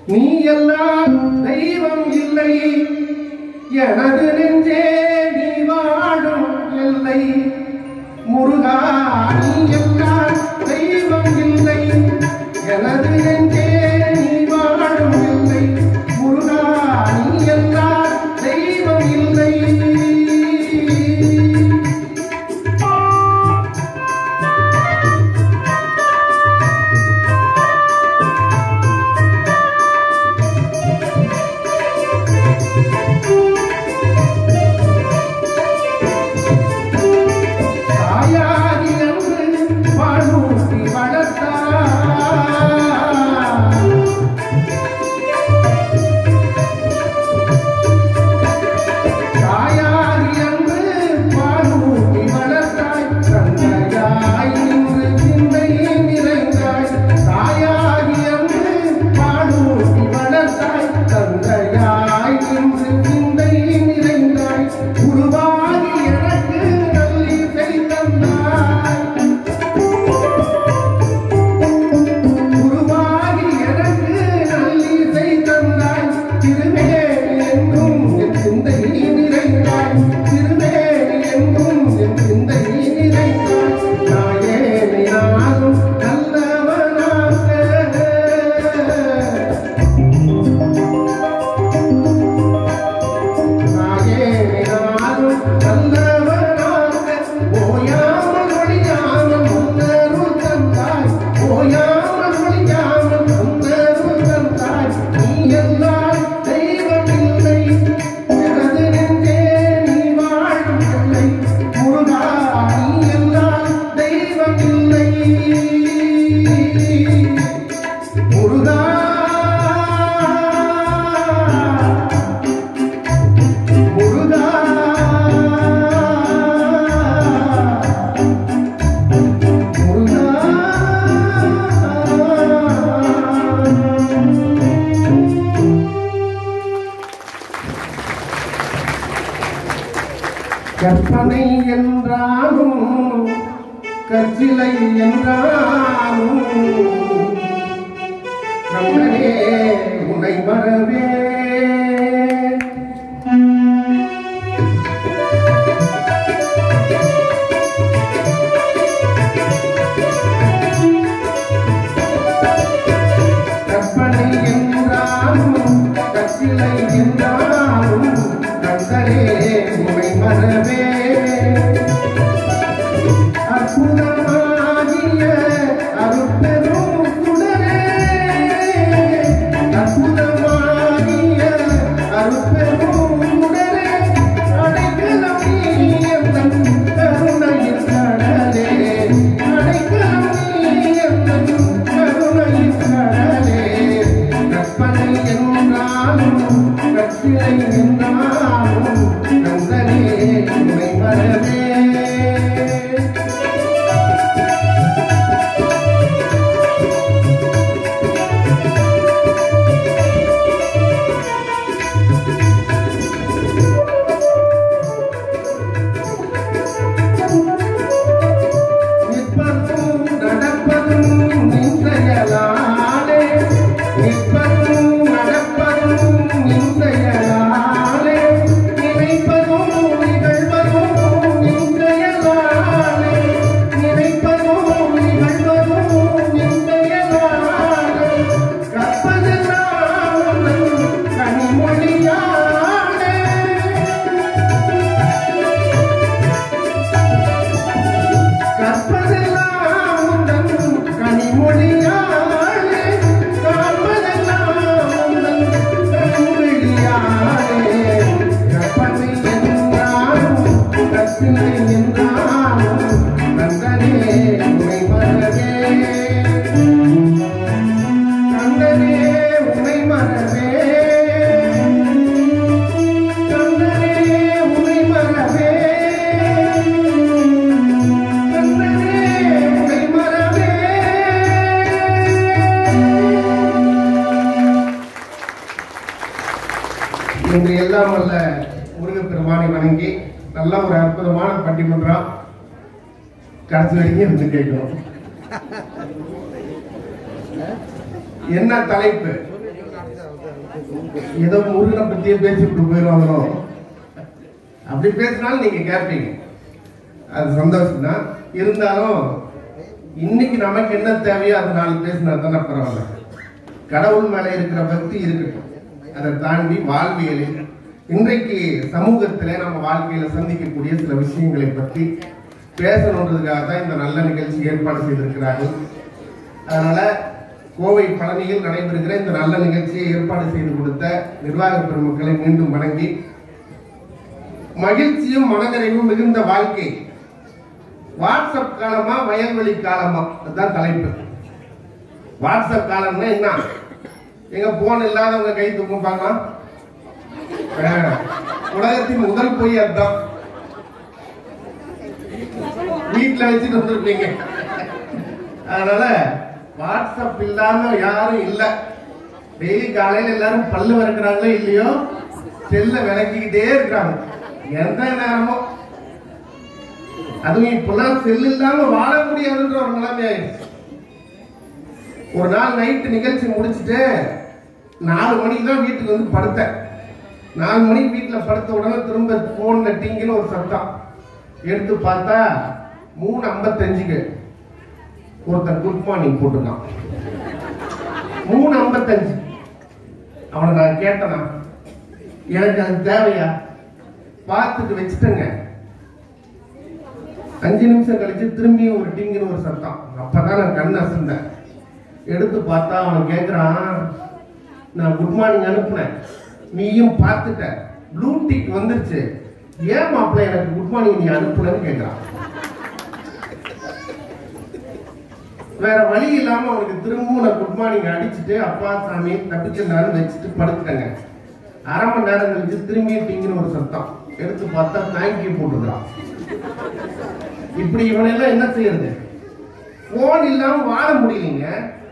நீ எல்லாம் தெய்வம் இல்லை எனது நெஞ்சே நீ வாழும் எல்லை முருகா நீ எல்லாம் தெய்வம் இல்லை எனது நெஞ்சே நீ வாழும் எல்லை முருகா நீ எல்லாம் தெய்வம் இல்லை தாயாகி அன்று பாலூட்டி வளர்த்தார் தாயாகி அன்று பாலூட்டி வளர்த்தாய் தந்தையாய் நின்று சிந்தை நிறைந்தாய் தாயாகி அன்று பாலூட்டி வளர்த்தாய் தந்தையாய் நின்று சிந்தை நிறைந்தாய் உருவாகி எனக்கு நல்லிசை தந்தாய் உருவாகி எனக்கு நல்லிசை தந்தாய் திருமேனி எங்கும் என் சிந்தை நிறைந்தாய் திருமேனி எங்கும் என் சிந்தை நிறைந்தாய் நாயேனை நானும் நல்லவனாக நாயேனாலும் நல்லவனாக ஓயாமல் ஒழியாமல் உன்னருள் தந்தாய் ஓயாமல் ஒழியாமல் உன்னருள் தந்தாய் நீ எல்லாம் தெய்வம் இல்லை எனது நெஞ்சே நீ வாழும் இல்லை முருகா நீ எல்லாம் தெய்வம் இல்லை முருகா முருகா முருகா கற்பனை என்றாலும் கற்சிலை என்றாலும் கண்ணனே உனை வரவே கற்பனை என்றாலும் கற்சிலை என்றாலும் கந்தரே உனை மறவே அற்புதமாகிய அருட்பெரும் சுடரே அற்புதமாகிய அருட்பெரும் சுடரே அடைக்கலம் நீ எந்தன் கருணையின் கடலே அடைக்கலம் நீ எந்தன் கருணையின் கடலே கற்பனை என்றாலும் கற்சிலை என்றாலும் கந்தனே உன்னை வரவே நிற்பதும் நடப்பதும் நின் செயலாலே நிற்பதும் நடப்பதும் நின் செயலாலே நினைப்பதும் நிகழ்வதும் நின் செயலாலே நினைப்பதும் நிகழ்வதும் நின் செயலாலே கற்பதெல்லாம் உந்தன் கனிமொழியாலே கற்பதெல்லாம் உந்தன் கனிமொழியாலே காண்பதெல்லாம் உந்தன் கண்விழியாலே கற்பனை என்றாலும் கற்பினை என்றாலும் கந்தனே உனை மறவே கந்தனே உனை மறவே கந்தனே உனை மறவே கந்தனே உனை மறவே இன்று எல்லாம் அல்ல முருகப்பெருமானை வணங்கி நல்ல ஒரு அற்புதமான பட்டிமன்றம் கடைசி வரைக்கும் இருந்து கேட்கும் என்ன தலைப்பு ஏதோ முருகனை பத்தியே பேசிட்டு போயிடுவாங்களோ அப்படி பேசினாலும் நீங்க கேட்பீங்க அது சந்தோஷம் தான் இருந்தாலும் இன்னைக்கு நமக்கு என்ன தேவையோ அது நாலு பேசினா தானே பரவாயில்ல கடவுள் மேல இருக்கிற பக்தி இருக்கட்டும் அதை தாண்டி வாழ்வியலில் இன்றைக்கு சமூகத்திலே நம்ம வாழ்க்கையில சந்திக்கக்கூடிய சில விஷயங்களை பற்றி பேசணுன்றதுக்காக தான் இந்த நல்ல நிகழ்ச்சி ஏற்பாடு செய்திருக்கிறார்கள் அதனால கோவை பழனியில் நடைபெறுகிற இந்த நல்ல நிகழ்ச்சியை ஏற்பாடு செய்து கொடுத்த நிர்வாக பெருமக்களை மீண்டும் வணங்கி மகிழ்ச்சியும் மனநிறைவும் மிகுந்த வாழ்க்கை வாட்ஸ்அப் காலமா வயல்வெளி காலமா அதுதான் தலைப்பு வாட்ஸ்அப் காலம்னா என்ன எங்க போன் இல்லாதவங்க கை தூக்குப்பாங்க உலகத்தின் முதல் பொய் அதுதான் வீட்டுல வச்சுட்டு வந்திருப்பீங்க அதனால வாட்ஸ்அப் இல்லாம யாரும் இல்ல டெய்லி காலையில எல்லாரும் பல்லு வறக்குறாங்களோ இல்லையோ செல்ல விளக்கிக்கிட்டே இருக்காங்க எந்த நேரமும் அதுவும் இப்பெல்லாம் செல் இல்லாம வாழ முடியாதுன்ற ஒரு நிலைமை ஆயிடுச்சு ஒரு நாள் நைட்டு நிகழ்ச்சி முடிச்சுட்டு நாலு மணிக்கு தான் வீட்டுக்கு வந்து படுத்தேன் நாலு மணிக்கு வீட்டுல படுத்த உடனே திரும்ப போன்ல டிங்குன்னு ஒரு சத்தம் எடுத்து பார்த்தா மூணு ஐம்பத்தஞ்சுக்கு ஒருத்தன் குட் மார்னிங் போட்டுருக்கான் மூணு ஐம்பத்தஞ்சு அவனை நான் கேட்டனா எனக்கு அது தேவையா பார்த்துட்டு வச்சுட்டேங்க அஞ்சு நிமிஷம் கழிச்சு திரும்பி ஒரு டிங்குன்னு ஒரு சத்தம் அப்பதான் நான் கண் அசந்தேன் எடுத்து பார்த்தா அவன் கேட்குறான் நான் குட் மார்னிங் அனுப்புனேன் நீயும் பார்த்துட்ட ப்ளூ டிக் வந்துருச்சு ஏன் மாப்பிள்ள எனக்கு குட் மார்னிங் நீ அனுப்புனன்னு கேட்குறான் வேற வழி இல்லாம அவனுக்கு திரும்பவும் நான் குட் மார்னிங் அடிச்சுட்டு அப்பா சாமி தப்பிச்சிருந்தான்னு வச்சுட்டு படுத்துட்டேங்க அரை மணி நேரம் கழிச்சு திரும்பி டிங்குன்னு ஒரு சத்தம் எடுத்து பார்த்தா தேங்க்யூ போட்டுக்கிறான் இப்படி இவனெல்லாம் என்ன செய்யறது போன் இல்லாம வாழ முடியலைங்க